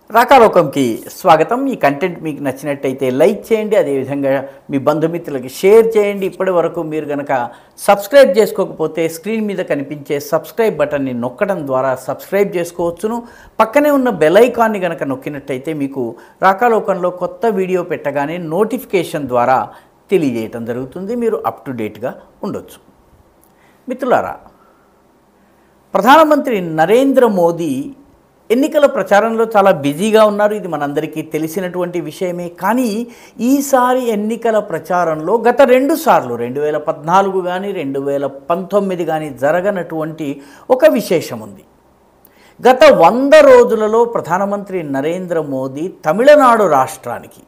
రాకాలోకంకి స్వాగతం ఈ కంటెంట్ మీకు నచ్చినట్టయితే లైక్ చేయండి అదేవిధంగా మీ బంధుమిత్రులకి షేర్ చేయండి ఇప్పటి వరకు మీరు కనుక సబ్స్క్రైబ్ చేసుకోకపోతే స్క్రీన్ మీద కనిపించే సబ్స్క్రైబ్ బటన్ని నొక్కడం ద్వారా సబ్స్క్రైబ్ చేసుకోవచ్చును పక్కనే ఉన్న బెల్ ఐకాన్ని కనుక నొక్కినట్టయితే మీకు రాకాలోకంలో కొత్త వీడియో పెట్టగానే నోటిఫికేషన్ ద్వారా తెలియజేయటం జరుగుతుంది మీరు అప్ టు డేట్గా ఉండొచ్చు మిత్రులారా ప్రధానమంత్రి నరేంద్ర మోదీ ఎన్నికల ప్రచారంలో చాలా బిజీగా ఉన్నారు ఇది మనందరికీ తెలిసినటువంటి విషయమే కానీ ఈసారి ఎన్నికల ప్రచారంలో గత రెండు సార్లు రెండు వేల పద్నాలుగు కానీ రెండు వేల పంతొమ్మిది కానీ జరగనటువంటి ఒక విశేషం ఉంది గత వంద రోజులలో ప్రధానమంత్రి నరేంద్ర మోదీ తమిళనాడు రాష్ట్రానికి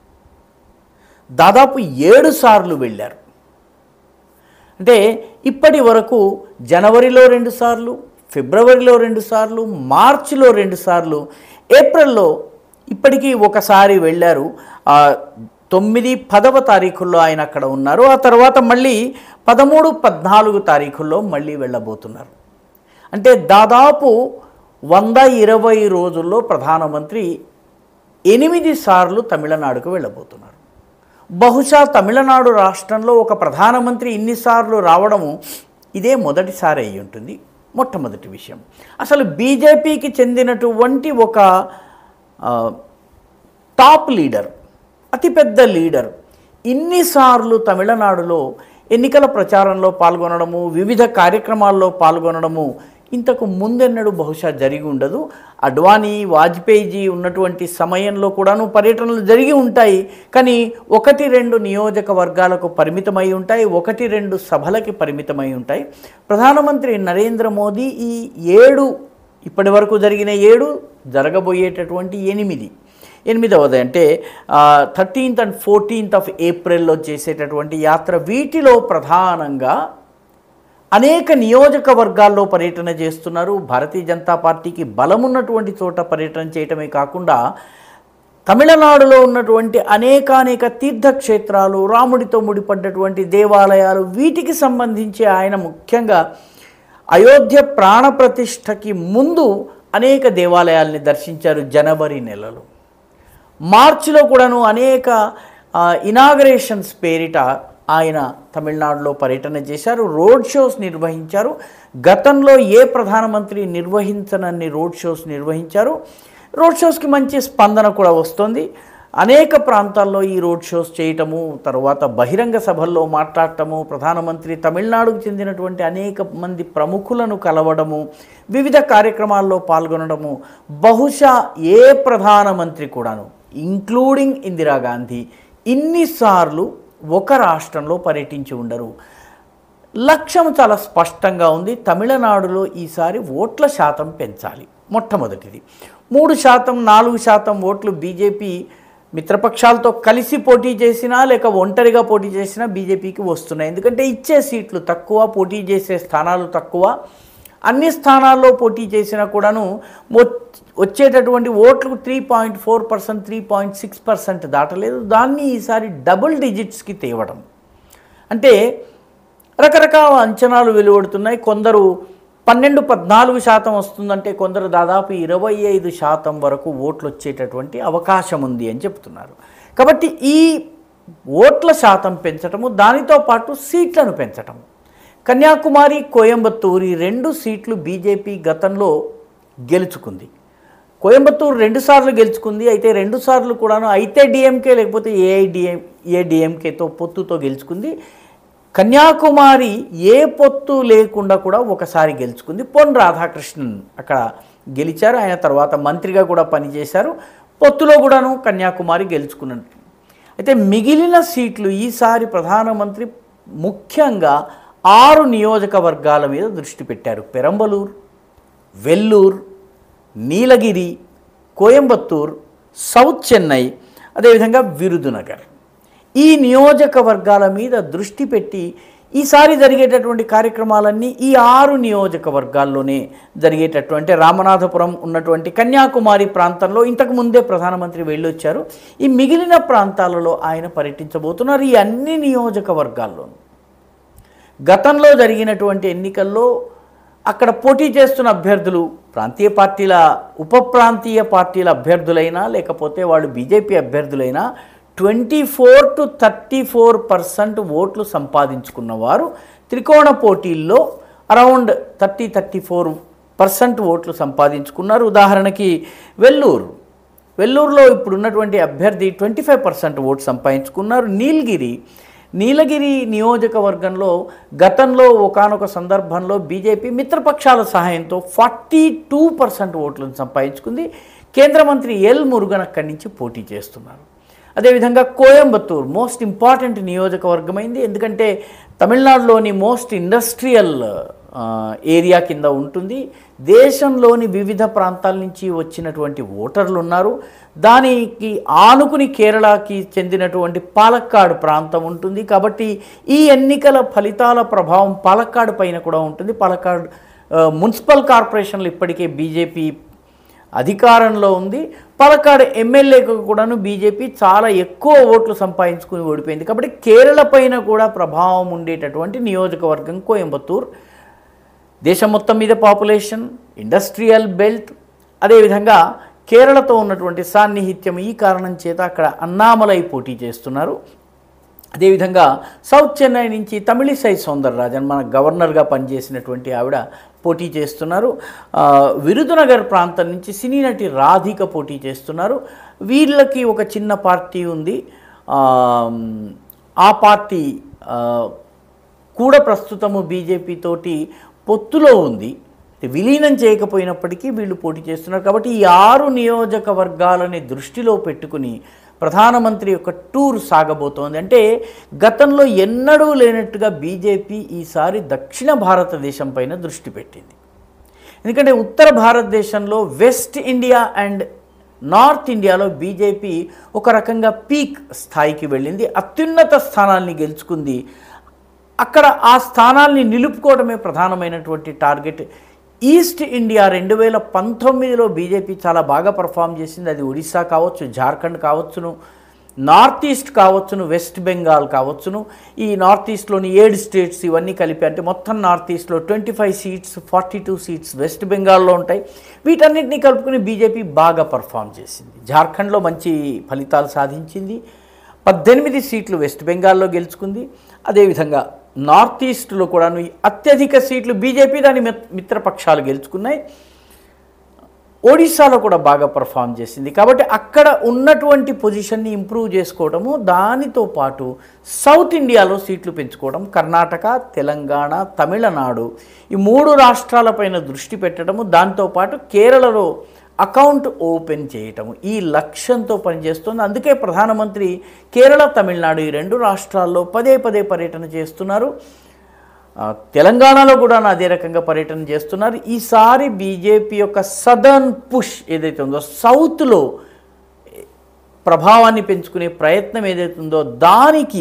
దాదాపు ఏడు సార్లు వెళ్ళారు అంటే ఇప్పటి వరకు జనవరిలో రెండు సార్లు ఫిబ్రవరిలో రెండు సార్లు మార్చిలో రెండు సార్లు ఏప్రిల్లో ఇప్పటికీ ఒకసారి వెళ్ళారు ఆ, తొమ్మిది పదవ తారీఖుల్లో ఆయన అక్కడ ఉన్నారు ఆ తర్వాత మళ్ళీ పదమూడు పద్నాలుగు తారీఖుల్లో మళ్ళీ వెళ్ళబోతున్నారు అంటే దాదాపు వంద ఇరవై రోజుల్లో ప్రధానమంత్రి ఎనిమిది సార్లు తమిళనాడుకు వెళ్ళబోతున్నారు బహుశా తమిళనాడు రాష్ట్రంలో ఒక ప్రధానమంత్రి ఇన్నిసార్లు రావడము ఇదే మొదటిసారి అయి ఉంటుంది మొట్టమొదటి విషయం అసలు బీజేపీకి చెందినటువంటి ఒక ఆ, టాప్ లీడర్ అతిపెద్ద లీడర్ ఇన్నిసార్లు తమిళనాడులో ఎన్నికల ప్రచారంలో పాల్గొనడము వివిధ కార్యక్రమాల్లో పాల్గొనడము ఇంతకు ముందెన్నడూ బహుశా జరిగి ఉండదు అడ్వానీ వాజ్పేయిజీ ఉన్నటువంటి సమయంలో కూడాను పర్యటనలు జరిగి ఉంటాయి కానీ ఒకటి రెండు నియోజకవర్గాలకు పరిమితమై ఉంటాయి ఒకటి రెండు సభలకి పరిమితమై ఉంటాయి ప్రధానమంత్రి నరేంద్ర మోదీ ఈ ఏడు ఇప్పటి వరకు జరిగిన ఏడు జరగబోయేటటువంటి ఎనిమిది ఎనిమిదవది అంటే థర్టీన్త్ అండ్ ఫోర్టీన్త్ ఆఫ్ ఏప్రిల్లో చేసేటటువంటి యాత్ర వీటిలో ప్రధానంగా అనేక నియోజకవర్గాల్లో పర్యటన చేస్తున్నారు భారతీయ జనతా పార్టీకి బలమున్నటువంటి చోట పర్యటన చేయటమే కాకుండా తమిళనాడులో ఉన్నటువంటి అనేకానేక తీర్థక్షేత్రాలు రాముడితో ముడిపడ్డటువంటి దేవాలయాలు వీటికి సంబంధించి ఆయన ముఖ్యంగా అయోధ్య ప్రాణప్రతిష్ఠకి ముందు అనేక దేవాలయాల్ని దర్శించారు జనవరి నెలలో మార్చిలో కూడాను అనేక ఇనాగరేషన్స్ పేరిట ఆయన తమిళనాడులో పర్యటన చేశారు రోడ్ షోస్ నిర్వహించారు గతంలో ఏ ప్రధానమంత్రి నిర్వహించనన్ని రోడ్ షోస్ నిర్వహించారు రోడ్ షోస్కి మంచి స్పందన కూడా వస్తుంది అనేక ప్రాంతాల్లో ఈ రోడ్ షోస్ చేయటము తర్వాత బహిరంగ సభల్లో మాట్లాడటము ప్రధానమంత్రి తమిళనాడుకు చెందినటువంటి అనేక మంది ప్రముఖులను కలవడము వివిధ కార్యక్రమాల్లో పాల్గొనడము బహుశా ఏ ప్రధానమంత్రి కూడాను ఇంక్లూడింగ్ ఇందిరాగాంధీ ఇన్నిసార్లు ఒక రాష్ట్రంలో పర్యటించి ఉండరు లక్ష్యం చాలా స్పష్టంగా ఉంది తమిళనాడులో ఈసారి ఓట్ల శాతం పెంచాలి మొట్టమొదటిది మూడు శాతం నాలుగు శాతం ఓట్లు బీజేపీ మిత్రపక్షాలతో కలిసి పోటీ చేసినా లేక ఒంటరిగా పోటీ చేసినా బీజేపీకి వస్తున్నాయి ఎందుకంటే ఇచ్చే సీట్లు తక్కువ పోటీ చేసే స్థానాలు తక్కువ అన్ని స్థానాల్లో పోటీ చేసినా కూడాను మొ- వచ్చేటటువంటి ఓట్లు three point four percent three point six percent దాటలేదు దాన్ని ఈసారి డబుల్ డిజిట్స్కి తేవడం అంటే రకరకాల అంచనాలు వెలువడుతున్నాయి కొందరు పన్నెండు పద్నాలుగు శాతం వస్తుందంటే కొందరు దాదాపు ఇరవై ఐదు శాతం వరకు ఓట్లు వచ్చేటటువంటి అవకాశం ఉంది అని చెప్తున్నారు కాబట్టి ఈ ఓట్ల శాతం పెంచటము దానితో పాటు సీట్లను పెంచటము కన్యాకుమారి కోయంబత్తూరు ఈ రెండు సీట్లు బీజేపీ గతంలో గెలుచుకుంది కోయంబత్తూరు రెండు సార్లు గెలుచుకుంది అయితే రెండు సార్లు కూడాను అయితే డిఎంకే లేకపోతే ఏఐడిఎం ఏడిఎంకేతో పొత్తుతో గెలుచుకుంది కన్యాకుమారి ఏ పొత్తు లేకుండా కూడా ఒకసారి గెలుచుకుంది పొన్ రాధాకృష్ణన్ అక్కడ గెలిచారు ఆయన తర్వాత మంత్రిగా కూడా పనిచేశారు పొత్తులో కూడాను కన్యాకుమారి గెలుచుకున్నట్టు అయితే మిగిలిన సీట్లు ఈసారి ప్రధానమంత్రి ముఖ్యంగా ఆరు నియోజకవర్గాల మీద దృష్టి పెట్టారు పెరంబలూరు వెల్లూరు నీలగిరి కోయంబత్తూర్ సౌత్ చెన్నై అదేవిధంగా విరుదునగర్ ఈ నియోజకవర్గాల మీద దృష్టి పెట్టి ఈసారి జరిగేటటువంటి కార్యక్రమాలన్నీ ఈ ఆరు నియోజకవర్గాల్లోనే జరిగేటటువంటి రామనాథపురం ఉన్నటువంటి కన్యాకుమారి ప్రాంతంలో ఇంతకు ముందే ప్రధానమంత్రి వెళ్ళొచ్చారు ఈ మిగిలిన ప్రాంతాలలో ఆయన పర్యటించబోతున్నారు ఈ అన్ని నియోజకవర్గాల్లోనూ గతంలో జరిగినటువంటి ఎన్నికల్లో అక్కడ పోటీ చేస్తున్న అభ్యర్థులు ప్రాంతీయ పార్టీల ఉప ప్రాంతీయ పార్టీల అభ్యర్థులైనా లేకపోతే వాళ్ళు బీజేపీ అభ్యర్థులైనా twenty four to thirty four percent ఓట్లు సంపాదించుకున్న వారు త్రికోణ పోటీల్లో around thirty thirty four percent ఓట్లు సంపాదించుకున్నారు ఉదాహరణకి వెల్లూరు వెల్లూరులో ఇప్పుడు ఉన్నటువంటి అభ్యర్థి ట్వంటీ ఫైవ్ పర్సెంట్ ఓటు సంపాదించుకున్నారు నీలగిరి నీలగిరి నియోజకవర్గంలో గతంలో ఒకానొక సందర్భంలో బీజేపీ మిత్రపక్షాల సహాయంతో ఫార్టీ టూ పర్సెంట్ ఓట్లను సంపాదించుకుంది కేంద్ర మంత్రి ఎల్ మురుగన్ అక్కడి నుంచి పోటీ చేస్తున్నారు అదేవిధంగా కోయంబత్తూర్ మోస్ట్ ఇంపార్టెంట్ నియోజకవర్గమైంది ఎందుకంటే తమిళనాడులోని మోస్ట్ ఇండస్ట్రియల్ ఆ, ఏరియా కింద ఉంటుంది దేశంలోని వివిధ ప్రాంతాల నుంచి వచ్చినటువంటి ఓటర్లు ఉన్నారు దానికి ఆనుకుని కేరళకి చెందినటువంటి పాలక్కాడు ప్రాంతం ఉంటుంది కాబట్టి ఈ ఎన్నికల ఫలితాల ప్రభావం పాలక్కాడు పైన కూడా ఉంటుంది పాలక్కాడు ఆ, మున్సిపల్ కార్పొరేషన్లు ఇప్పటికే బీజేపీ అధికారంలో ఉంది పాలక్కాడు ఎమ్మెల్యేకు కూడాను బీజేపీ చాలా ఎక్కువ ఓట్లు సంపాదించుకుని ఓడిపోయింది కాబట్టి కేరళ పైన కూడా ప్రభావం ఉండేటటువంటి నియోజకవర్గం కోయంబత్తూర్ దేశం మొత్తం మీద పాపులేషన్ ఇండస్ట్రియల్ బెల్ట్ అదేవిధంగా కేరళతో ఉన్నటువంటి సాన్నిహిత్యం ఈ కారణం చేత అక్కడ అన్నామలై పోటీ చేస్తున్నారు అదేవిధంగా సౌత్ చెన్నై నుంచి తమిళిసై సౌందరరాజన్ మన గవర్నర్గా పనిచేసినటువంటి ఆవిడ పోటీ చేస్తున్నారు ఆ, విరుదునగర్ ప్రాంతం నుంచి సినీ నటి రాధిక పోటీ చేస్తున్నారు వీళ్ళకి ఒక చిన్న పార్టీ ఉంది ఆ, ఆ పార్టీ ఆ, కూడా ప్రస్తుతము బీజేపీ తోటి పొత్తులో ఉంది విలీనం చేయకపోయినప్పటికీ వీళ్ళు పోటీ చేస్తున్నారు కాబట్టి ఈ ఆరు నియోజకవర్గాలని దృష్టిలో పెట్టుకుని ప్రధానమంత్రి యొక్క టూర్ సాగబోతోంది అంటే గతంలో ఎన్నడూ లేనట్టుగా బీజేపీ ఈసారి దక్షిణ భారతదేశం పైన దృష్టి పెట్టింది ఎందుకంటే ఉత్తర భారతదేశంలో వెస్ట్ ఇండియా అండ్ నార్త్ ఇండియాలో బీజేపీ ఒక రకంగా పీక్ స్థాయికి వెళ్ళింది అత్యున్నత స్థానాల్ని గెలుచుకుంది అక్కడ ఆ స్థానాల్ని నిలుపుకోవడమే ప్రధానమైనటువంటి టార్గెట్ ఈస్ట్ ఇండియా రెండు వేల పంతొమ్మిదిలో బీజేపీ చాలా బాగా పర్ఫామ్ చేసింది అది ఒడిశా కావచ్చు జార్ఖండ్ కావచ్చును నార్త్ ఈస్ట్ కావచ్చును వెస్ట్ బెంగాల్ కావచ్చును ఈ నార్త్ ఈస్ట్లోని ఏడు స్టేట్స్ ఇవన్నీ కలిపి అంటే మొత్తం నార్త్ ఈస్ట్లో twenty five seats forty two seats west బెంగాల్లో ఉంటాయి వీటన్నిటిని కలుపుకుని బీజేపీ బాగా పర్ఫామ్ చేసింది జార్ఖండ్లో మంచి ఫలితాలు సాధించింది పద్దెనిమిది సీట్లు వెస్ట్ బెంగాల్లో గెలుచుకుంది అదేవిధంగా నార్త్ ఈస్ట్లో కూడా అత్యధిక సీట్లు బీజేపీ దాని మిత్- మిత్రపక్షాలు గెలుచుకున్నాయి ఒడిశాలో కూడా బాగా పర్ఫామ్ చేసింది కాబట్టి అక్కడ ఉన్నటువంటి పొజిషన్ని ఇంప్రూవ్ చేసుకోవడము దానితో పాటు సౌత్ ఇండియాలో సీట్లు పెంచుకోవడం కర్ణాటక తెలంగాణ తమిళనాడు ఈ మూడు రాష్ట్రాలపైన దృష్టి పెట్టడము దాంతోపాటు కేరళలో అకౌంట్ ఓపెన్ చేయటము ఈ లక్ష్యంతో పనిచేస్తుంది అందుకే ప్రధానమంత్రి కేరళ తమిళనాడు ఈ రెండు రాష్ట్రాల్లో పదే పదే పర్యటన చేస్తున్నారు ఆ, తెలంగాణలో కూడా అదే రకంగా పర్యటన చేస్తున్నారు ఈసారి బీజేపీ యొక్క సదర్న్ పుష్ ఏదైతే ఉందో సౌత్లో ప్రభావాన్ని పెంచుకునే ప్రయత్నం ఏదైతే ఉందో దానికి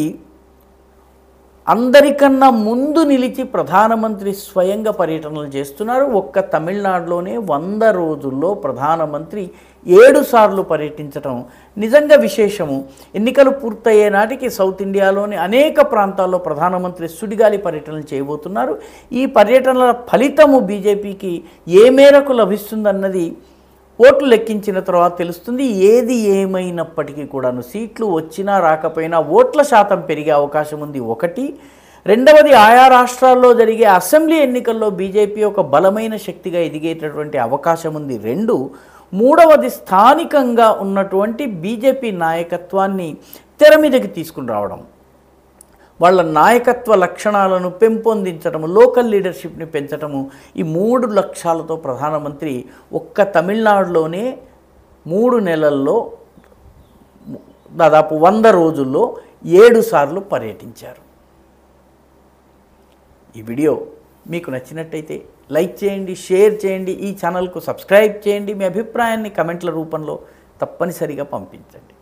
అందరికన్నా ముందు నిలిచి ప్రధానమంత్రి స్వయంగా పర్యటనలు చేస్తున్నారు ఒక్క తమిళనాడులోనే వంద రోజుల్లో ప్రధానమంత్రి ఏడు సార్లు పర్యటించడం నిజంగా విశేషము ఎన్నికలు పూర్తయ్యే నాటికి సౌత్ ఇండియాలోని అనేక ప్రాంతాల్లో ప్రధానమంత్రి సుడిగాలి పర్యటనలు చేయబోతున్నారు ఈ పర్యటనల ఫలితము బీజేపీకి ఏ మేరకు లభిస్తుందన్నది ఓట్లు లెక్కించిన తర్వాత తెలుస్తుంది ఏది ఏమైనప్పటికీ కూడాను సీట్లు వచ్చినా రాకపోయినా ఓట్ల శాతం పెరిగే అవకాశం ఉంది ఒకటి రెండవది ఆయా రాష్ట్రాల్లో జరిగే అసెంబ్లీ ఎన్నికల్లో బీజేపీ ఒక బలమైన శక్తిగా ఎదిగేటటువంటి అవకాశం ఉంది రెండు మూడవది స్థానికంగా ఉన్నటువంటి బీజేపీ నాయకత్వాన్ని తెర మీదకి తీసుకుని రావడం వాళ్ళ నాయకత్వ లక్షణాలను పెంపొందించటము లోకల్ లీడర్షిప్ని పెంచటము ఈ మూడు లక్ష్యాలతో ప్రధానమంత్రి ఒక్క తమిళనాడులోనే మూడు నెలల్లో దాదాపు వంద రోజుల్లో ఏడు సార్లు పర్యటించారు ఈ వీడియో మీకు నచ్చినట్టయితే లైక్ చేయండి షేర్ చేయండి ఈ ఛానల్కు సబ్స్క్రైబ్ చేయండి మీ అభిప్రాయాన్ని కమెంట్ల రూపంలో తప్పనిసరిగా పంపించండి